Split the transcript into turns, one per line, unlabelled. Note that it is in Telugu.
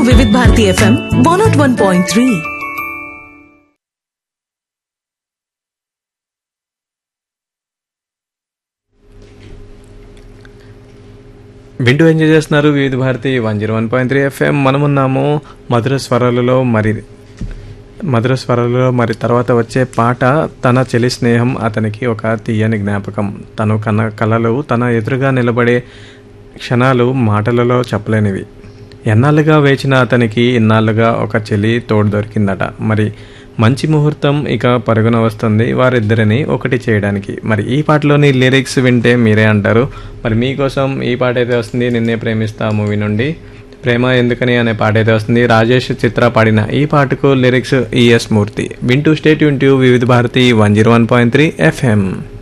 వివిధ Bharati FM one naught one point three
వింటూ ఎంజాయ్ చేస్తున్నారు Vividh Bharati one zero one point three FM మనమున్నాము మధుర స్వరాలలో మరి మధుర స్వరాలలో మరి తర్వాత వచ్చే పాట తన చెలి స్నేహం అతనికి ఒక తీయని జ్ఞాపకం తను కన్న కలలు తన ఎదురుగా నిలబడే క్షణాలు మాటలలో చెప్పలేనివి ఎన్నాళ్ళుగా వేచిన అతనికి ఇన్నాళ్ళుగా ఒక చెలి తోడు దొరికిందట మరి మంచి ముహూర్తం ఇక పరుగున వస్తుంది వారిద్దరిని ఒకటి చేయడానికి మరి ఈ పాటలోని లిరిక్స్ వింటే మీరే అంటారు మరి మీకోసం ఈ పాట అయితే వస్తుంది నిన్నే ప్రేమిస్తా మూవీ నుండి ప్రేమ ఎందుకని అనే పాట అయితే వస్తుంది రాజేష్ చిత్ర పాడిన ఈ పాటకు లిరిక్స్ ఈఎస్ మూర్తి వింటూ స్టేట్ యూన్ to Vividh Bharati one zero one point three FM